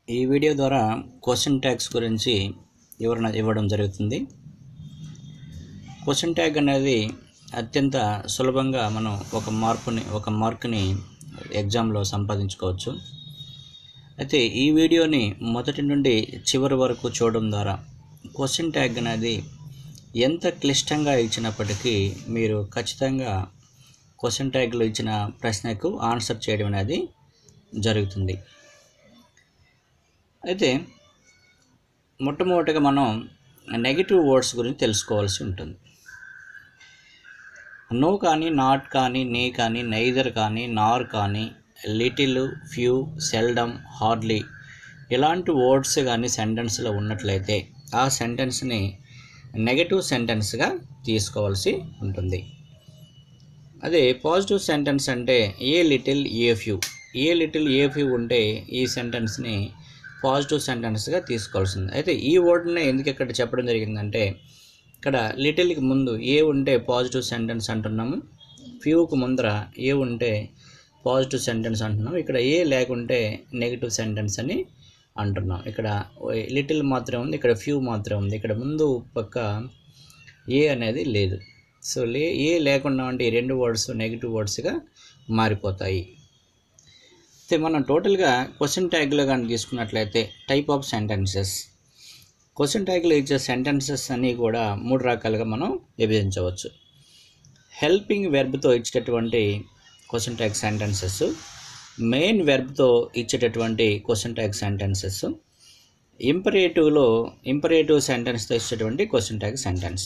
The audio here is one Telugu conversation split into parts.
ఈ వీడియో ద్వారా క్వశ్చన్ ట్యాగ్స్ గురించి వివరణ ఇవ్వడం జరుగుతుంది క్వశ్చన్ ట్యాగ్ అనేది అత్యంత సులభంగా మనం ఒక మార్పుని ఒక మార్కుని ఎగ్జామ్లో సంపాదించుకోవచ్చు అయితే ఈ వీడియోని మొదటి నుండి చివరి వరకు చూడడం ద్వారా క్వశ్చన్ ట్యాగ్ అనేది ఎంత క్లిష్టంగా ఇచ్చినప్పటికీ మీరు ఖచ్చితంగా క్వశ్చన్ ట్యాగ్లో ఇచ్చిన ప్రశ్నకు ఆన్సర్ చేయడం అనేది జరుగుతుంది అయితే మొట్టమొదటిగా మనం నెగిటివ్ వర్డ్స్ గురించి తెలుసుకోవాల్సి ఉంటుంది నో కానీ నాట్ కానీ నీ కానీ నైదర్ కానీ నార్ కానీ లిటిల్ ఫ్యూ సెల్డమ్ హార్డ్లీ ఇలాంటి వర్డ్స్ కానీ సెంటెన్స్లో ఉన్నట్లయితే ఆ సెంటెన్స్ని నెగటివ్ సెంటెన్స్గా తీసుకోవాల్సి ఉంటుంది అదే పాజిటివ్ సెంటెన్స్ అంటే a little a few a little a few ఉంటే ఈ సెంటెన్స్ని పాజిటివ్ సెంటెన్స్గా తీసుకోవాల్సింది అయితే ఈ వర్డ్ని ఎందుకు ఇక్కడ చెప్పడం జరిగిందంటే ఇక్కడ లిటిల్కి ముందు ఏ ఉంటే పాజిటివ్ సెంటెన్స్ అంటున్నాము ఫ్యూకి ముందర ఏ ఉంటే పాజిటివ్ సెంటెన్స్ అంటున్నాం ఇక్కడ ఏ లేకుంటే నెగిటివ్ సెంటెన్స్ అని అంటున్నాం ఇక్కడ లిటిల్ మాత్రం ఉంది ఇక్కడ ఫ్యూ మాత్రం ఉంది ఇక్కడ ముందు పక్క ఏ అనేది లేదు సో లే ఏ లేకుండా అంటే ఈ రెండు వర్డ్స్ నెగిటివ్ వర్డ్స్గా మారిపోతాయి అయితే మనం టోటల్గా క్వశ్చన్ ట్యాగ్లో కానీ తీసుకున్నట్లయితే టైప్ ఆఫ్ సెంటెన్సెస్ క్వశ్చన్ ట్యాగ్లో ఇచ్చే సెంటెన్సెస్ అన్నీ కూడా మూడు రకాలుగా మనం విభజించవచ్చు హెల్పింగ్ వెర్బ్తో ఇచ్చేటటువంటి క్వశ్చన్ ట్యాగ్ సెంటెన్సెస్ మెయిన్ వెర్బ్తో ఇచ్చేటటువంటి క్వశ్చన్ ట్యాగ్ సెంటెన్సెస్ ఇంపరేటివ్లో ఇంపరేటివ్ సెంటెన్స్తో ఇచ్చేటువంటి క్వశ్చన్ ట్యాగ్ సెంటెన్స్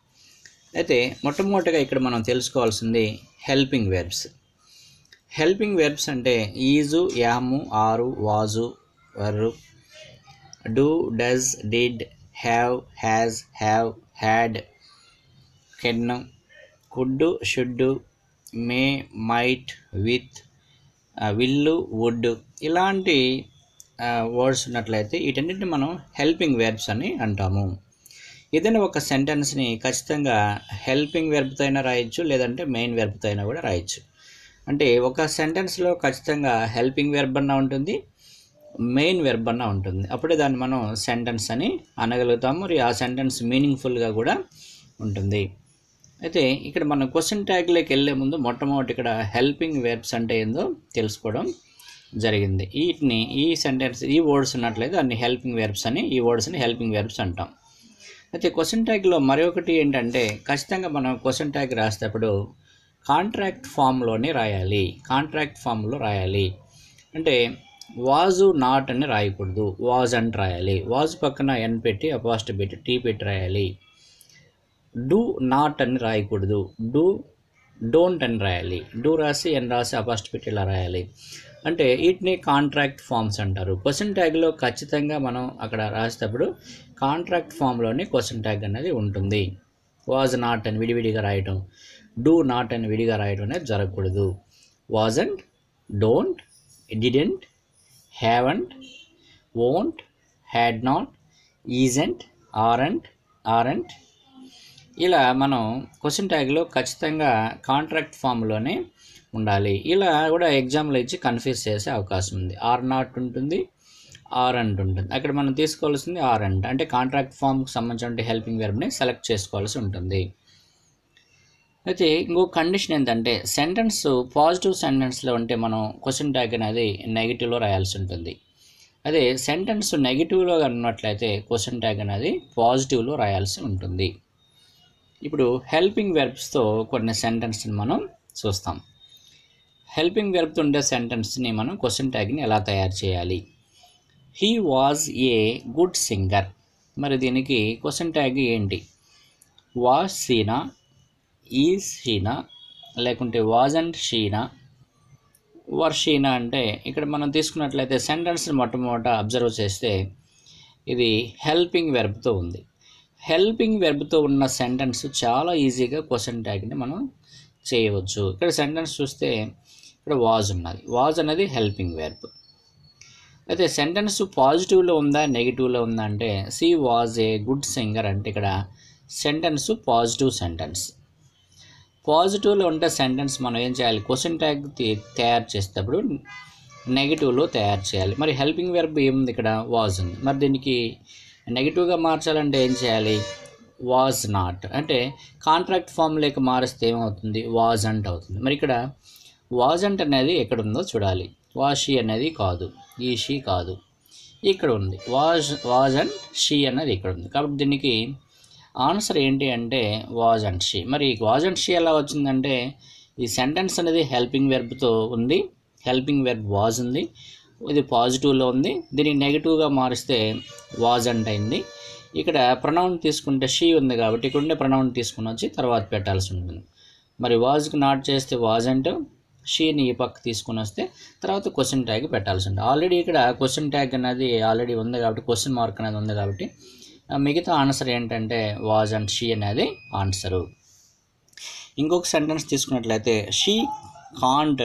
అయితే మొట్టమొదటిగా ఇక్కడ మనం తెలుసుకోవాల్సింది హెల్పింగ్ వెర్బ్స్ హెల్పింగ్ వెర్బ్స్ అంటే is am are was were do does did have has have had can could should may might with will would ఇలాంటి వర్డ్స్ ఉన్నట్లయితే వీటన్నిటిని మనం హెల్పింగ్ వెర్బ్స్ అని అంటాము ఏదైనా ఒక సెంటెన్స్ని ఖచ్చితంగా హెల్పింగ్ వెర్బ్తో అయినా రాయొచ్చు లేదంటే మెయిన్ వెర్బ్తో అయినా కూడా రాయొచ్చు అంటే ఒక సెంటెన్స్లో ఖచ్చితంగా హెల్పింగ్ వెర్బ్ అన్న ఉంటుంది మెయిన్ వెర్బ్ అన్న ఉంటుంది అప్పుడే దాన్ని మనం సెంటెన్స్ అని అనగలుగుతాము మరి ఆ సెంటెన్స్ మీనింగ్ఫుల్గా కూడా ఉంటుంది అయితే ఇక్కడ మనం క్వశ్చన్ ట్యాగ్లోకి వెళ్ళే ముందు మొట్టమొదటి ఇక్కడ హెల్పింగ్ వెర్బ్స్ అంటే ఏందో తెలుసుకోవడం జరిగింది వీటిని ఈ సెంటెన్స్ ఈ వర్డ్స్ ఉన్నట్లయితే అన్ని హెల్పింగ్ వెర్బ్స్ అని ఈ వర్డ్స్ని హెల్పింగ్ వెర్బ్స్ అంటాం అయితే క్వశ్చన్ ట్యాగ్లో మరొకటి ఏంటంటే ఖచ్చితంగా మనం క్వశ్చన్ ట్యాగ్ రాసేటప్పుడు కాంట్రాక్ట్ ఫామ్లోనే రాయాలి కాంట్రాక్ట్ ఫామ్లో రాయాలి అంటే వాజు నాట్ అని రాయకూడదు వాజ్ అని రాయాలి వాజ్ పక్కన ఎన్ పెట్టి అపాస్ట్ పెట్టి టీ పెట్టి రాయాలి డూ నాట్ అని రాయకూడదు డూ డోంట్ అని రాయాలి డూ రాసి ఎన్ రాసి అపాస్ట్ పెట్టి ఇలా రాయాలి అంటే వీటిని కాంట్రాక్ట్ ఫామ్స్ అంటారు క్వశ్చన్ ట్యాగ్లో ఖచ్చితంగా మనం అక్కడ రాసేటప్పుడు కాంట్రాక్ట్ ఫామ్లోనే క్వశ్చన్ ట్యాగ్ అనేది ఉంటుంది వాజ్ నాట్ అని విడివిడిగా రాయటం డూ నాట్ అని విడిగా రాయడం అనేది జరగకూడదు wasn't don't didn't haven't won't had not isn't aren't aren't ఇలా మనం క్వశ్చన్ ట్యాగ్లో ఖచ్చితంగా కాంట్రాక్ట్ ఫామ్లోనే ఉండాలి ఇలా కూడా ఎగ్జామ్లో ఇచ్చి కన్ఫ్యూజ్ చేసే అవకాశం ఉంది ఆర్ నాట్ ఉంటుంది ఆర్ అంట్ ఉంటుంది అక్కడ మనం తీసుకోవాల్సింది ఆర్ అంట్ అంటే కాంట్రాక్ట్ ఫామ్కి సంబంధించిన హెల్పింగ్ వెర్బ్ని సెలెక్ట్ చేసుకోవాల్సి ఉంటుంది అయితే ఇంకో కండిషన్ ఏంటంటే సెంటెన్స్ పాజిటివ్ సెంటెన్స్లో ఉంటే మనం క్వశ్చన్ ట్యాగ్ అనేది నెగిటివ్లో రాయాల్సి ఉంటుంది అదే సెంటెన్స్ నెగిటివ్లో ఉన్నట్లయితే క్వశ్చన్ ట్యాగ్ అనేది పాజిటివ్లో రాయాల్సి ఉంటుంది ఇప్పుడు హెల్పింగ్ వెర్బ్స్తో కొన్ని సెంటెన్స్ని మనం చూస్తాం హెల్పింగ్ వెర్బ్తో ఉండే సెంటెన్స్ని మనం క్వశ్చన్ ట్యాగ్ని ఎలా తయారు చేయాలి he was a good singer మరి దీనికి క్వశ్చన్ ట్యాగ్ ఏంటి వాజ్ సీనా ఈజ్ షీనా లేకుంటే వాజ్ అండ్ షీనా వర్ షీనా అంటే ఇక్కడ మనం తీసుకున్నట్లయితే సెంటెన్స్ని మొట్టమొదట అబ్జర్వ్ చేస్తే ఇది హెల్పింగ్ వెర్బ్తో ఉంది హెల్పింగ్ వెర్బ్తో ఉన్న సెంటెన్స్ చాలా ఈజీగా క్వశ్చన్ ట్యాగ్ని మనం చేయవచ్చు ఇక్కడ సెంటెన్స్ చూస్తే ఇక్కడ వాజ్ ఉన్నది వాజ్ అనేది హెల్పింగ్ వెర్బ్ అయితే సెంటెన్స్ పాజిటివ్లో ఉందా నెగిటివ్లో ఉందా అంటే she was a good singer అంటే ఇక్కడ సెంటెన్స్ పాజిటివ్ సెంటెన్స్ పాజిటివ్లో ఉంటే సెంటెన్స్ మనం ఏం చేయాలి క్వశ్చన్ ట్యాగ్ తయారు చేసేటప్పుడు నెగిటివ్లో తయారు చేయాలి మరి హెల్పింగ్ వెర్బ్ ఏముంది ఇక్కడ వాజ్ ఉంది మరి దీనికి నెగిటివ్గా మార్చాలంటే ఏం చేయాలి వాజ్ నాట్ అంటే కాంట్రాక్ట్ ఫామ్లోకి మారిస్తే ఏమవుతుంది వాజ్ అంట్ అవుతుంది మరి ఇక్కడ వాజ్ అంట్ అనేది ఎక్కడ ఉందో చూడాలి వాషీ అనేది కాదు ఈ షీ కాదు ఇక్కడ ఉంది వాజ్ వాజ్ అండ్ షీ అనేది ఇక్కడ ఉంది కాబట్టి దీనికి ఆన్సర్ ఏంటి అంటే వాజ్ అండ్ షీ మరి వాజ్ అండ్ షీ ఎలా వచ్చిందంటే ఈ సెంటెన్స్ అనేది హెల్పింగ్ వెర్బ్తో ఉంది హెల్పింగ్ వెర్బ్ వాజ్ ఉంది ఇది పాజిటివ్లో ఉంది దీన్ని నెగిటివ్గా మారిస్తే వాజ్ అంట్ అయింది ఇక్కడ ప్రొనౌన్ తీసుకుంటే షీ ఉంది కాబట్టి ఇక్కడ ఉండే ప్రొనౌన్ తీసుకుని వచ్చి తర్వాత పెట్టాల్సి ఉంటుంది మరి వాజ్కి నాట్ చేస్తే వాజ్ అంటే షీని ఈ పక్క తీసుకుని వస్తే తర్వాత క్వశ్చన్ ట్యాగ్ పెట్టాల్సి ఉంటుంది ఆల్రెడీ ఇక్కడ క్వశ్చన్ ట్యాగ్ అనేది ఆల్రెడీ ఉంది కాబట్టి క్వశ్చన్ మార్క్ అనేది ఉంది కాబట్టి ఆ మిగతా ఆన్సర్ ఏంటంటే వాజ్ అండ్ షీ అనేది ఆన్సరు ఇంకొక సెంటెన్స్ తీసుకున్నట్లయితే she can't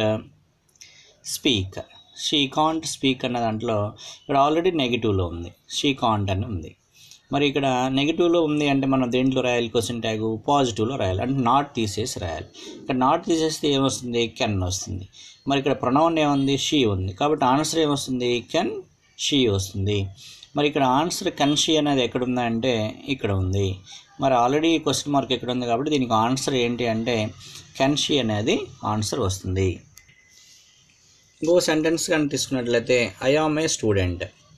speak she can't speak అన్న దాంట్లో ఇక్కడ ఆల్రెడీ నెగిటివ్లో ఉంది షీ కాంట్ అని ఉంది మరి ఇక్కడ నెగిటివ్లో ఉంది అంటే మనం దేంట్లో రాయాలి క్వశ్చన్ ట్యాగ్ పాజిటివ్లో రాయాలి అంటే నాట్ తీసేసి రాయాలి ఇక్కడ నాట్ తీసేస్తే ఏమొస్తుంది కెన్ వస్తుంది మరి ఇక్కడ ప్రొనౌన్ ఏముంది షీ ఉంది కాబట్టి ఆన్సర్ ఏమొస్తుంది కెన్ షీ వస్తుంది మరి ఇక్కడ ఆన్సర్ కెన్ షీ అనేది ఎక్కడ ఉందా అంటే ఇక్కడ ఉంది మరి ఆల్రెడీ క్వశ్చన్ మార్క్ ఇక్కడ ఉంది కాబట్టి దీనికి ఆన్సర్ ఏంటి అంటే కెన్ షీ అనేది ఆన్సర్ వస్తుంది ఇంకో సెంటెన్స్ కానీ తీసుకున్నట్లయితే I am a student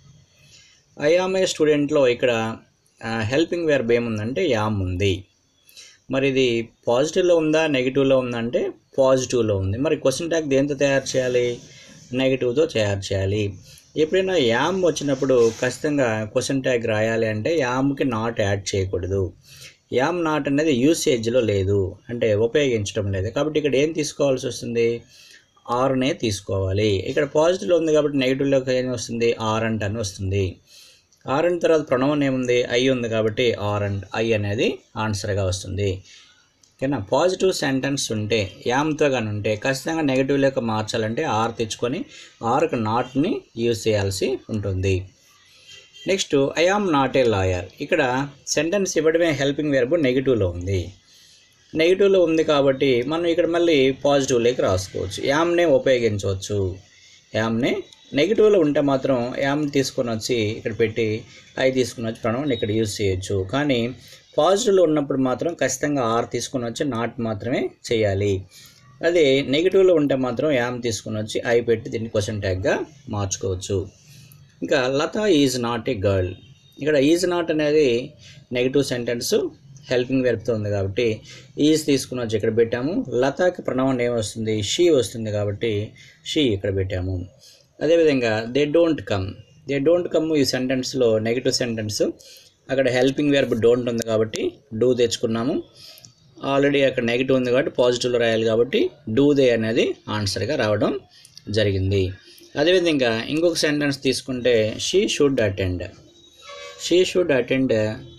I am a స్టూడెంట్లో ఇక్కడ హెల్పింగ్ వెర్బ్ ఏముందంటే యామ్ ఉంది మరి ఇది పాజిటివ్లో ఉందా నెగిటివ్లో ఉందా అంటే పాజిటివ్లో ఉంది మరి క్వశ్చన్ ట్యాగ్ దేంతో తయారు చేయాలి నెగిటివ్తో తయారు చేయాలి ఎప్పుడైనా యామ్ వచ్చినప్పుడు ఖచ్చితంగా క్వశ్చన్ ట్యాగ్ రాయాలి అంటే యామ్కి నాట్ యాడ్ చేయకూడదు యామ్ నాట్ అనేది యూసేజ్లో లేదు అంటే ఉపయోగించడం లేదు కాబట్టి ఇక్కడ ఏం తీసుకోవాల్సి వస్తుంది ఆర్నే తీసుకోవాలి ఇక్కడ పాజిటివ్లో ఉంది కాబట్టి నెగిటివ్లోకి ఏం వస్తుంది ఆర్ అంట్ అని వస్తుంది ఆర్ అండ్ తర్వాత ప్రణవం ఏముంది ఐ ఉంది కాబట్టి ఆర్ అండ్ ఐ అనేది ఆన్సర్గా వస్తుంది ఓకేనా పాజిటివ్ సెంటెన్స్ ఉంటే యామ్తో కానీ ఉంటే ఖచ్చితంగా నెగిటివ్లోకి మార్చాలంటే ఆర్ తెచ్చుకొని ఆర్కి నాట్ని యూజ్ చేయాల్సి ఉంటుంది next I am not a lawyer ఇక్కడ సెంటెన్స్ ఇవ్వడమే హెల్పింగ్ వెర్బ్ నెగిటివ్లో ఉంది నెగిటివ్లో ఉంది కాబట్టి మనం ఇక్కడ మళ్ళీ పాజిటివ్లోకి రాసుకోవచ్చు యామ్నే ఉపయోగించవచ్చు యామ్నే నెగిటివ్లో ఉంటే మాత్రం యామ్ తీసుకొని వచ్చి ఇక్కడ పెట్టి ఐ తీసుకుని వచ్చి ప్రణవం ఇక్కడ యూజ్ చేయొచ్చు కానీ పాజిటివ్లో ఉన్నప్పుడు మాత్రం ఖచ్చితంగా ఆర్ తీసుకొని వచ్చి నాట్ మాత్రమే చేయాలి అదే నెగిటివ్లో ఉంటే మాత్రం యామ్ తీసుకొని వచ్చి ఐ పెట్టి దీన్ని క్వశ్చన్ ట్యాగ్గా మార్చుకోవచ్చు ఇంకా Latha is not a girl ఇక్కడ ఈజ్ నాట్ అనేది నెగిటివ్ సెంటెన్స్ హెల్పింగ్ వెర్బ్తో ఉంది కాబట్టి ఈజ్ తీసుకుని వచ్చి ఇక్కడ పెట్టాము లతాకి ప్రణవం ఏం వస్తుంది షీ వస్తుంది కాబట్టి షీ ఇక్కడ పెట్టాము అదేవిధంగా they don't come they don't come ఈ సెంటెన్స్లో నెగిటివ్ సెంటెన్స్ అక్కడ హెల్పింగ్ వెర్బ్ డోంట్ ఉంది కాబట్టి డూ తెచ్చుకున్నాము ఆల్రెడీ అక్కడ నెగిటివ్ ఉంది కాబట్టి పాజిటివ్లో రాయాలి కాబట్టి డూ దే అనేది ఆన్సర్గా రావడం జరిగింది అదేవిధంగా ఇంకొక సెంటెన్స్ తీసుకుంటే she should attend she should attend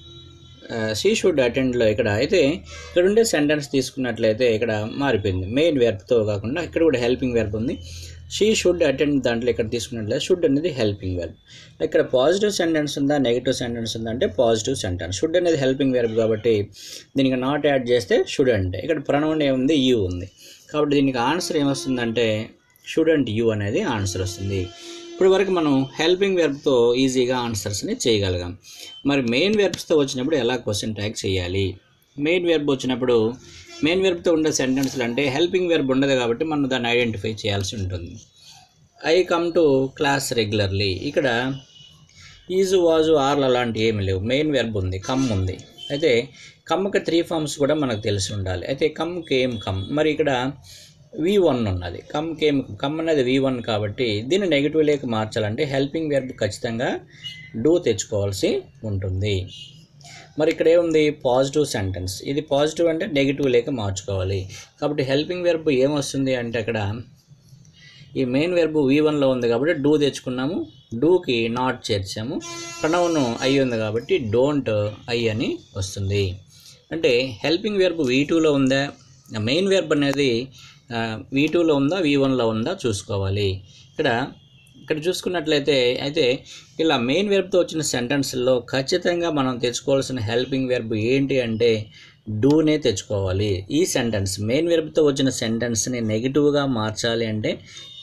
she should అటెండ్లో ఇక్కడ అయితే ఇక్కడ ఉండే సెంటెన్స్ తీసుకున్నట్లయితే ఇక్కడ మారిపోయింది మెయిన్ వెర్బ్తో కాకుండా ఇక్కడ కూడా హెల్పింగ్ వెర్బ్ ఉంది షీ షుడ్ అటెండ్ దాంట్లో ఇక్కడ తీసుకున్నట్లయితే షుడ్ అనేది హెల్పింగ్ వెర్బ్ ఇక్కడ పాజిటివ్ సెంటెన్స్ ఉందా నెగిటివ్ సెంటెన్స్ ఉందా అంటే పాజిటివ్ సెంటెన్స్ షుడ్ అనేది హెల్పింగ్ వెర్బ్ కాబట్టి దీనికి నాట్ యాడ్ చేస్తే షుడ్ అంటే ఇక్కడ ప్రొనౌన్ ఏముంది యూ ఉంది కాబట్టి దీనికి ఆన్సర్ ఏమొస్తుందంటే షుడ్ అండ్ యూ అనేది ఆన్సర్ వస్తుంది ఇప్పుడు వరకు మనం హెల్పింగ్ వెర్బ్తో ఈజీగా ఆన్సర్స్ని చేయగలిగాం మరి మెయిన్ వెర్బ్స్తో వచ్చినప్పుడు ఎలా క్వశ్చన్ ట్యాగ్ చేయాలి మెయిన్ వెర్బ్ వచ్చినప్పుడు మెయిన్ వెర్బ్తో ఉండే సెంటెన్స్లు అంటే హెల్పింగ్ వెర్బ్ ఉండదు కాబట్టి మనం దాన్ని ఐడెంటిఫై చేయాల్సి ఉంటుంది I come to class regularly ఇక్కడ ఈజు వాజు ఆర్లు అలాంటివి ఏమి లేవు మెయిన్ వెర్బ్ ఉంది కమ్ ఉంది అయితే కమ్కి త్రీ ఫామ్స్ కూడా మనకు తెలిసి ఉండాలి అయితే కమ్ కేమ్ కమ్ మరి ఇక్కడ వి వన్ ఉన్నది కమ్ కేమ్ కమ్ అనేది వి వన్ కాబట్టి దీన్ని నెగిటివ్ లేక మార్చాలంటే హెల్పింగ్ వెర్బ్ ఖచ్చితంగా డూ తెచ్చుకోవాల్సి ఉంటుంది మరి ఇక్కడ ఏముంది పాజిటివ్ సెంటెన్స్ ఇది పాజిటివ్ అంటే నెగిటివ్ లేక మార్చుకోవాలి కాబట్టి హెల్పింగ్ వెర్బ్ ఏమొస్తుంది అంటే అక్కడ ఈ మెయిన్ వెర్బ్ వి వన్లో ఉంది కాబట్టి డూ తెచ్చుకున్నాము డూకి నాట్ చేర్చాము ప్రణవను ఐ ఉంది కాబట్టి డోంట్ ఐ అని వస్తుంది అంటే హెల్పింగ్ వెర్బ్ వి టూలో ఉందా మెయిన్ వెర్బ్ అనేది వి టూలో ఉందా వి వన్లో ఉందా చూసుకోవాలి ఇక్కడ ఇక్కడ చూసుకున్నట్లయితే అయితే ఇలా మెయిన్ వెర్బ్తో వచ్చిన సెంటెన్స్లో ఖచ్చితంగా మనం తెచ్చుకోవాల్సిన హెల్పింగ్ వెర్బ్ ఏంటి అంటే డూనే తెచ్చుకోవాలి ఈ సెంటెన్స్ మెయిన్ వెర్బ్తో వచ్చిన సెంటెన్స్ని నెగిటివ్గా మార్చాలి అంటే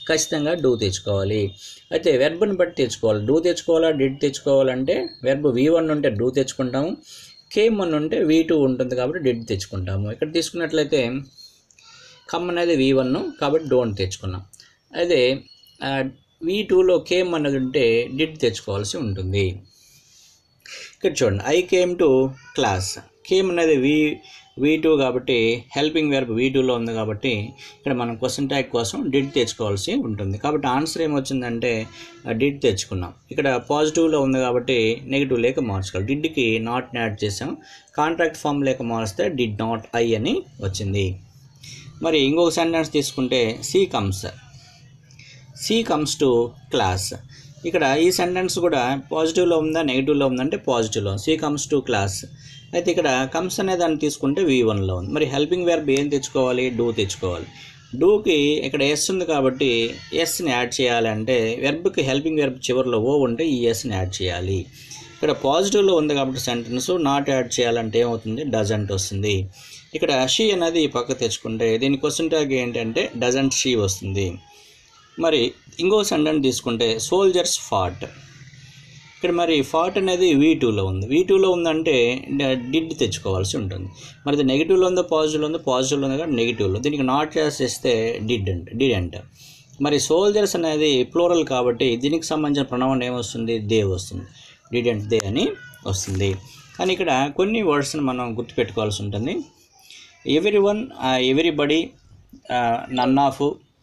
ఖచ్చితంగా డూ తెచ్చుకోవాలి అయితే వెర్బ్ని బట్టి తెచ్చుకోవాలి డూ తెచ్చుకోవాలా డిడ్ తెచ్చుకోవాలంటే వెర్బ్ వి వన్ ఉంటే డూ తెచ్చుకుంటాము కేమ్ వన్ ఉంటే వి టూ ఉంటుంది కాబట్టి డిడ్ తెచ్చుకుంటాము ఇక్కడ తీసుకున్నట్లయితే కమ్ అనేది వి వన్ కాబట్టి డోంట్ తెచ్చుకున్నాం అదే వి టూలో కేమ్ అన్నది ఉంటే డిడ్ తెచ్చుకోవాల్సి ఉంటుంది ఇక్కడ చూడండి I came to class came అనేది వి వి టూ కాబట్టి హెల్పింగ్ వెర్బ్ వి టూలో ఉంది కాబట్టి ఇక్కడ మనం క్వశ్చన్ ట్యాగ్ కోసం డిడ్ తెచ్చుకోవాల్సి ఉంటుంది కాబట్టి ఆన్సర్ ఏమొచ్చిందంటే డిడ్ తెచ్చుకున్నాం ఇక్కడ పాజిటివ్లో ఉంది కాబట్టి నెగిటివ్ లేక మార్చుకోవాలి డిడ్కి నాట్ యాడ్ చేసాం కాంట్రాక్ట్ ఫామ్ లేక మారిస్తే డిడ్ నాట్ ఐ అని వచ్చింది మరి ఇంకొక సెంటెన్స్ తీసుకుంటే she comes she comes to class ఇక్కడ ఈ సెంటెన్స్ కూడా పాజిటివ్లో ఉందా నెగిటివ్లో ఉందంటే పాజిటివ్లో సి కమ్స్ టు క్లాస్ అయితే ఇక్కడ కమ్స్ అనే దాన్ని తీసుకుంటే వి వన్లో ఉంది మరి హెల్పింగ్ వెర్బ్ ఏం తెచ్చుకోవాలి డూ తెచ్చుకోవాలి డూకి ఇక్కడ ఎస్ ఉంది కాబట్టి ఎస్ని యాడ్ చేయాలంటే వెర్బ్కి హెల్పింగ్ వెర్బ్ చివరిలో ఓ ఉంటే ఈ ఎస్ని యాడ్ చేయాలి ఇక్కడ పాజిటివ్లో ఉంది కాబట్టి సెంటెన్స్ నాట్ యాడ్ చేయాలంటే ఏమవుతుంది డజంట్ వస్తుంది ఇక్కడ షీ అనేది ఈ పక్క తెచ్చుకుంటే దీని క్వశ్చన్ ట్యాగ్ ఏంటంటే డజంట్ షీ వస్తుంది మరి ఇంకో సెంటెన్స్ తీసుకుంటే సోల్జర్స్ ఫాట్ ఇక్కడ మరి ఫాట్ అనేది వీ టూలో ఉంది వీ టూలో ఉందంటే డిడ్ తెచ్చుకోవాల్సి ఉంటుంది మరి ఇది నెగిటివ్లో ఉందో పాజిటివ్లో ఉందో పాజిటివ్లో ఉంది కాబట్టి నెగిటివ్లో దీనికి నాట్ చేసేస్తే డిడ్ అంట డిడ్ అంట మరి సోల్జర్స్ అనేది ప్లోరల్ కాబట్టి దీనికి సంబంధించిన ప్రణవం ఏమొస్తుంది దే వస్తుంది డిడ్ అండ్ దే అని వస్తుంది కానీ ఇక్కడ కొన్ని వర్డ్స్ని మనం గుర్తుపెట్టుకోవాల్సి ఉంటుంది everyone everybody none of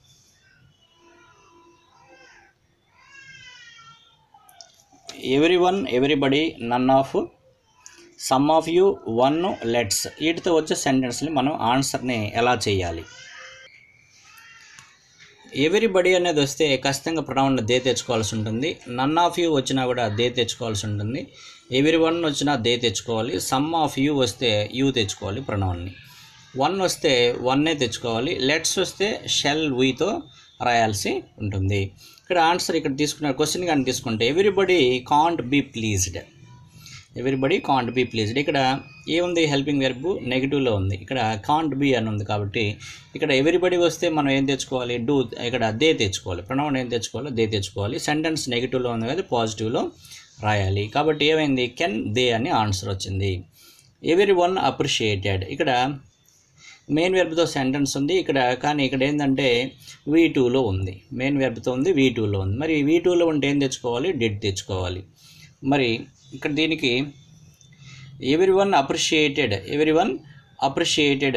everyone everybody none of some of you one let's వీటితో వచ్చే సెంటెన్స్ని మనం ఆన్సర్ని ఎలా చేయాలి ఎవ్రీబడి అనేది వస్తే ఖచ్చితంగా ప్రొనౌన్ దే తెచ్చుకోవాల్సి ఉంటుంది నన్ ఆఫ్ యూ వచ్చినా కూడా దే తెచ్చుకోవాల్సి ఉంటుంది ఎవ్రీ వన్ వచ్చినా దే తెచ్చుకోవాలి సమ్ ఆఫ్ యూ వస్తే యూ తెచ్చుకోవాలి ప్రొనౌన్ని వన్ వస్తే వన్నే తెచ్చుకోవాలి లెట్స్ వస్తే షెల్ వీతో రాయాల్సి ఉంటుంది ఇక్కడ ఆన్సర్ ఇక్కడ తీసుకున్న క్వశ్చన్ కానీ తీసుకుంటే everybody can't be pleased everybody can't be pleased ఇక్కడ ఏముంది హెల్పింగ్ వెర్బ్ నెగిటివ్లో ఉంది ఇక్కడ కాంట్ బీ అని ఉంది కాబట్టి ఇక్కడ ఎవ్రీబడి వస్తే మనం ఏం తెచ్చుకోవాలి డూ ఇక్కడ దే తెచ్చుకోవాలి ప్రణవం ఏం తెచ్చుకోవాలి దే తెచ్చుకోవాలి సెంటెన్స్ నెగిటివ్లో ఉంది కదా పాజిటివ్లో రాయాలి కాబట్టి ఏమైంది కెన్ దే అని ఆన్సర్ వచ్చింది ఎవ్రీ వన్ అప్రిషియేటెడ్ ఇక్కడ మెయిన్ వెర్బ్తో సెంటెన్స్ ఉంది ఇక్కడ కానీ ఇక్కడ ఏంటంటే వీ టూలో ఉంది మెయిన్ వెర్బ్తో ఉంది వీ టూలో ఉంది మరి వీ టూలో ఉంటే ఏం తెచ్చుకోవాలి డిడ్ తెచ్చుకోవాలి మరి ఇక్కడ దీనికి everyone appreciated everyone appreciated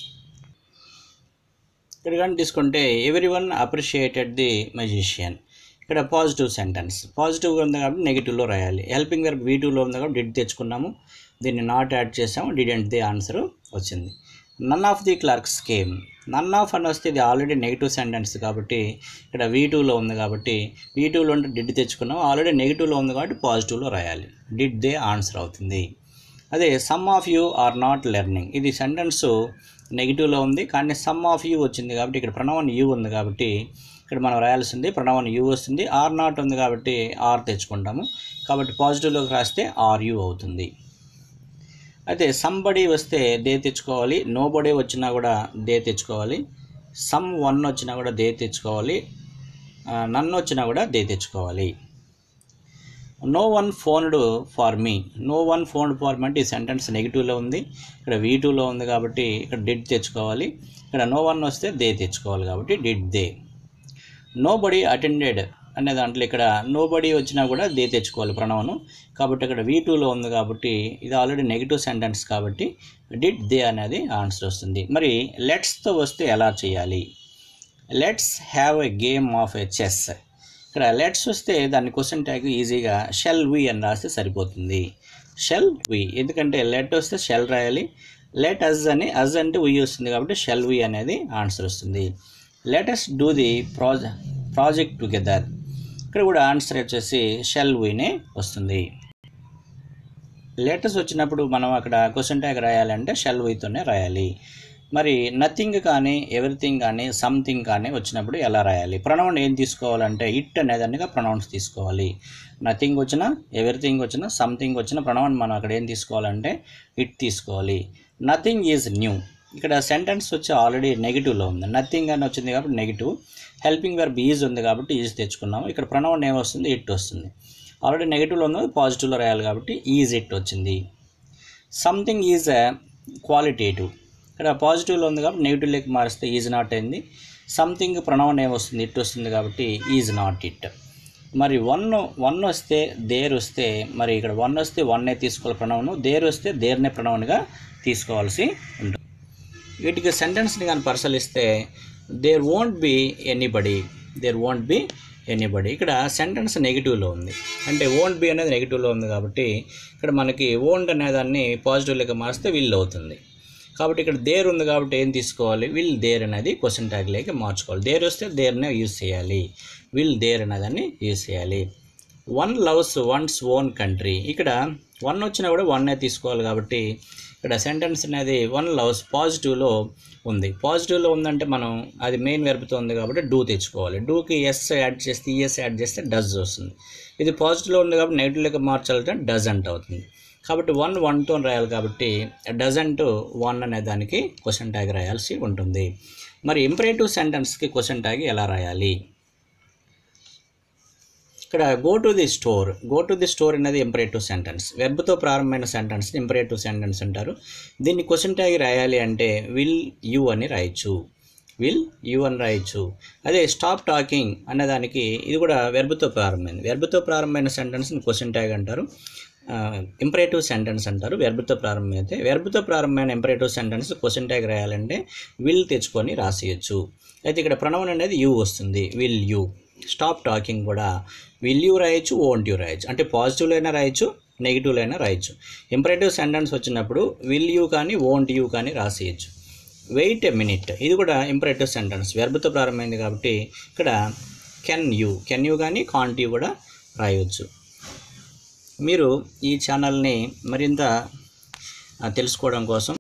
ఇక్కడ కానీ తీసుకుంటే everyone appreciated the magician ఇక్కడ పాజిటివ్ సెంటెన్స్ పాజిటివ్గా ఉంది కాబట్టి నెగిటివ్లో రాయాలి హెల్పింగ్ వెర్బ్ వీ టూలో ఉంది కాబట్టి డిడ్ తెచ్చుకున్నాము దీన్ని నాట్ యాడ్ చేసాము డిడ్ అండ్ ది ఆన్సర్ వచ్చింది none of the clerks came none of అని వస్తే ఇది ఆల్రెడీ నెగిటివ్ సెంటెన్స్ కాబట్టి ఇక్కడ వీ టూలో ఉంది కాబట్టి వీ టూలో ఉంటే డిడ్ తెచ్చుకున్నాం ఆల్రెడీ నెగిటివ్లో ఉంది కాబట్టి పాజిటివ్లో రాయాలి డిడ్ దే ఆన్సర్ అవుతుంది అదే some of you are not learning ఇది సెంటెన్స్ నెగిటివ్లో ఉంది కానీ సమ్ ఆఫ్ యూ వచ్చింది కాబట్టి ఇక్కడ ప్రణవన్ యూ ఉంది కాబట్టి ఇక్కడ మనం రాయాల్సింది ప్రణవన్ యూ వస్తుంది ఆర్ నాట్ ఉంది కాబట్టి ఆర్ తెచ్చుకుంటాము కాబట్టి పాజిటివ్లోకి రాస్తే ఆర్ యూ అవుతుంది అయితే సంబడి వస్తే దే తెచ్చుకోవాలి నో బడీ వచ్చినా కూడా దే తెచ్చుకోవాలి సమ్ వన్ వచ్చినా కూడా దే తెచ్చుకోవాలి నన్ను వచ్చినా కూడా దే తెచ్చుకోవాలి no one phoned for me no one phoned for me అంటే ఈ సెంటెన్స్ నెగిటివ్లో ఉంది ఇక్కడ వీ టూలో ఉంది కాబట్టి ఇక్కడ డిడ్ తెచ్చుకోవాలి ఇక్కడ నో వన్ వస్తే దే తెచ్చుకోవాలి కాబట్టి did they nobody attended అనే దాంట్లో ఇక్కడ నో బడీ వచ్చినా కూడా దే తెచ్చుకోవాలి ప్రణవను కాబట్టి ఇక్కడ వీ టూలో ఉంది కాబట్టి ఇది ఆల్రెడీ నెగిటివ్ సెంటెన్స్ కాబట్టి డిడ్ దే అనేది ఆన్సర్ వస్తుంది మరి లెట్స్తో వస్తే ఎలా చేయాలి let's have a game of a chess ఇక్కడ లెట్స్ వస్తే దాని క్వశ్చన్ ట్యాగ్ ఈజీగా షెల్ వి అని రాస్తే సరిపోతుంది షెల్ వి ఎందుకంటే లెట్ వస్తే షెల్ రాయాలి లెట్ అజ్ అని అజ్ అంటే వి వస్తుంది కాబట్టి షెల్ వి అనేది ఆన్సర్ వస్తుంది let us do the project project together ఇక్కడ కూడా ఆన్సర్ వచ్చేసి షెల్ వీనే వస్తుంది లెటర్స్ వచ్చినప్పుడు మనం అక్కడ క్వశ్చన్ ట్యాగ్ రాయాలంటే షెల్ వీతోనే రాయాలి మరి నథింగ్ కానీ ఎవ్రీథింగ్ కానీ సంథింగ్ కానీ వచ్చినప్పుడు ఎలా రాయాలి ప్రొనౌన్ ఏం తీసుకోవాలంటే ఇట్ అనేదానిగా ప్రొనౌన్స్ తీసుకోవాలి నథింగ్ వచ్చినా ఎవ్రీథింగ్ వచ్చినా సంథింగ్ వచ్చినా ప్రొనౌన్ మనం అక్కడ ఏం తీసుకోవాలంటే ఇట్ తీసుకోవాలి నథింగ్ ఈజ్ న్యూ ఇక్కడ సెంటెన్స్ వచ్చి ఆల్రెడీ నెగిటివ్లో ఉంది నథింగ్ అని వచ్చింది కాబట్టి నెగిటివ్ హెల్పింగ్ వెర్బ్ ఈజ్ ఉంది కాబట్టి ఈజ్ తెచ్చుకున్నాము ఇక్కడ ప్రణవం ఏం వస్తుంది ఇట్ వస్తుంది ఆల్రెడీ నెగిటివ్లో ఉంది పాజిటివ్లో రాయాలి కాబట్టి ఈజ్ ఇట్ వచ్చింది సంథింగ్ ఈజ్ క్వాలిటేటివ్ ఇక్కడ పాజిటివ్లో ఉంది కాబట్టి నెగిటివ్లోకి మారిస్తే ఈజ్ నాట్ అయింది సంథింగ్ ప్రణవం ఏం వస్తుంది ఇట్ వస్తుంది కాబట్టి ఈజ్ నాట్ ఇట్ మరి వన్ వన్ వస్తే దేర్ వస్తే మరి ఇక్కడ వన్ వస్తే వన్నే తీసుకోవాలి ప్రణవను దేర్ వస్తే దేర్నే ప్రణవన్గా తీసుకోవాల్సి ఉంటుంది వీటికి సెంటెన్స్ని కానీ పరిశీలిస్తే there won't be anybody there won't be anybody ఇక్కడ సెంటెన్స్ నెగిటివ్లో ఉంది అంటే ఓంట్ బి అనేది నెగిటివ్లో ఉంది కాబట్టి ఇక్కడ మనకి ఓంట్ అనేదాన్ని పాజిటివ్లోకి మారిస్తే విల్ అవుతుంది కాబట్టి ఇక్కడ దేర్ ఉంది కాబట్టి ఏం తీసుకోవాలి విల్ దేర్ అనేది క్వశ్చన్ ట్యాగ్లోకి మార్చుకోవాలి దేర్ వస్తే దేర్నే యూజ్ చేయాలి విల్ దేర్ అనేదాన్ని యూజ్ చేయాలి one loves one's own country ఇక్కడ వన్ వచ్చినా కూడా వన్నే తీసుకోవాలి కాబట్టి ఇక్కడ సెంటెన్స్ అనేది వన్ లవ్స్ పాజిటివ్లో ఉంది పాజిటివ్లో ఉందంటే మనం అది మెయిన్ వెర్బ్తో ఉంది కాబట్టి డూ తెచ్చుకోవాలి డూకి ఎస్ యాడ్ చేస్తే ఈఎస్ యాడ్ చేస్తే డజ్ వస్తుంది ఇది పాజిటివ్లో ఉంది కాబట్టి నెగిటివ్లోకి మార్చాలంటే డజంట్ అవుతుంది కాబట్టి వన్ వన్తో రాయాలి కాబట్టి డజంట్ వన్ అనే దానికి క్వశ్చన్ ట్యాగ్ రాయాల్సి ఉంటుంది మరి ఇంపరేటివ్ సెంటెన్స్కి క్వశ్చన్ ట్యాగ్ ఎలా రాయాలి ఇక్కడ go to the store go to the store అనేది ఇంపరేటివ్ సెంటెన్స్ వెర్బ్తో ప్రారంభమైన సెంటెన్స్ ఇంపరేటివ్ సెంటెన్స్ అంటారు దీన్ని క్వశ్చన్ ట్యాగ్ రాయాలి అంటే విల్ యూ అని రాయొచ్చు విల్ యూ అని రాయొచ్చు అదే స్టాప్ టాకింగ్ అనేదానికి ఇది కూడా వెర్బ్తో ప్రారంభమైంది వెర్బ్తో ప్రారంభమైన సెంటెన్స్ని క్వశ్చన్ ట్యాగ్ అంటారు ఇంపరేటివ్ సెంటెన్స్ అంటారు వెర్బ్తో ప్రారంభమైతే వెర్బ్తో ప్రారంభమైన ఇంపరేటివ్ సెంటెన్స్ క్వశ్చన్ ట్యాగ్ రాయాలంటే విల్ తెచ్చుకొని రాసేయచ్చు అయితే ఇక్కడ ప్రణవం అనేది యూ వస్తుంది విల్ యూ స్టాప్ టాకింగ్ కూడా విల్ యూ రాయొచ్చు ఓంట్ యూ రాయొచ్చు అంటే పాజిటివ్లో అయినా రాయొచ్చు నెగిటివ్లో అయినా రాయొచ్చు ఇంపరేటివ్ సెంటెన్స్ వచ్చినప్పుడు విల్ యూ కానీ ఓంట్ యూ కానీ రాసేయచ్చు వెయిట్ ఎ మినిట్ ఇది కూడా ఇంపరేటివ్ సెంటెన్స్ వెర్బ్తో ప్రారంభమైంది కాబట్టి ఇక్కడ కెన్ యూ కెన్ యూ కానీ కాంట్ యూ కూడా రాయవచ్చు మీరు ఈ ఛానల్ని మరింత ఆ, తెలుసుకోవడం కోసం